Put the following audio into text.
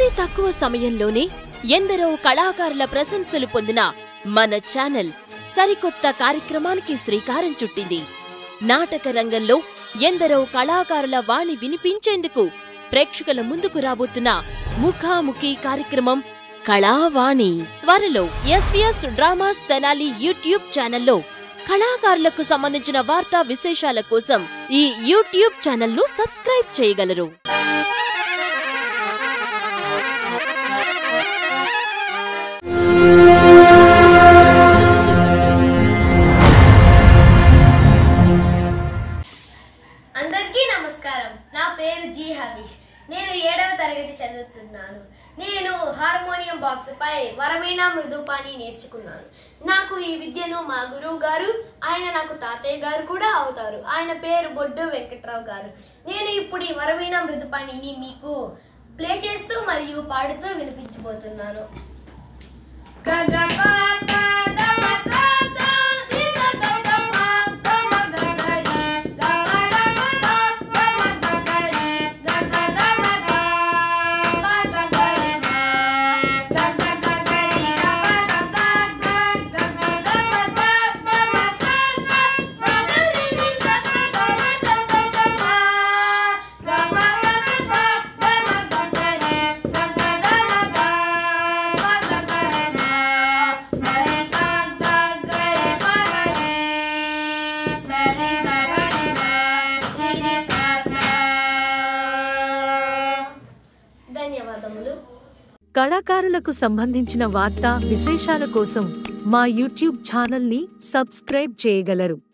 అతి తక్కువ సమయంలోనే ఎందరో కళాకారుల ప్రశంసలు పొందిన మన ఛానల్ సరికొత్త కార్యక్రమానికి శ్రీకారం చుట్టింది నాటక రంగంలో ఎందరో కళాకారుల వాణి వినిపించేందుకు ప్రేక్షకుల ముందుకు రాబోతున్న ముఖాముఖి కార్యక్రమం కళావాణి త్వరలో ఎస్వీఎస్ డ్రామాస్ తెనాలి యూట్యూబ్ ఛానల్లో కళాకారులకు సంబంధించిన వార్తా విశేషాల కోసం ఈ యూట్యూబ్ ఛానల్ను సబ్స్క్రైబ్ చేయగలరు అందరికీ నమస్కారం నా పేరు జీ హబీష్ నేను ఏడవ తరగతి చదువుతున్నాను నేను హార్మోనియం బాక్స్ పై వరమీణ మృదుపాని నేర్చుకున్నాను నాకు ఈ విద్యను మా గురువు గారు ఆయన నాకు తాతయ్య గారు కూడా అవుతారు ఆయన పేరు బొడ్డు వెంకట్రావు గారు నేను ఇప్పుడు ఈ వరమీణ మృదుపాణిని మీకు ప్లే చేస్తూ మరియు పాడుతూ వినిపించబోతున్నాను గగ పాప దమ సా సా రి స ద ద మా ద మ గ గ రి గ మ ర స ద ద మ గ గ రి గ గ ద మ ద ప గ గ రి స గ గ గ గ రి ర ప గ గ గ గ గ ద మ ద ద మ స స గ గ రి రి స స ద ర ద ద ద మ గ మ ర స ద ద మ గ గ రి గ గ ద మ ద ప గ గ రి స సరి గ గ గ రి ప గ రి సరి స గ రి స రి రి స స ధన్యవాదములు కళాకారులకు సంబంధించిన వార్తా విశేషాల కోసం మా యూట్యూబ్ ఛానల్ని సబ్స్క్రైబ్ చేయగలరు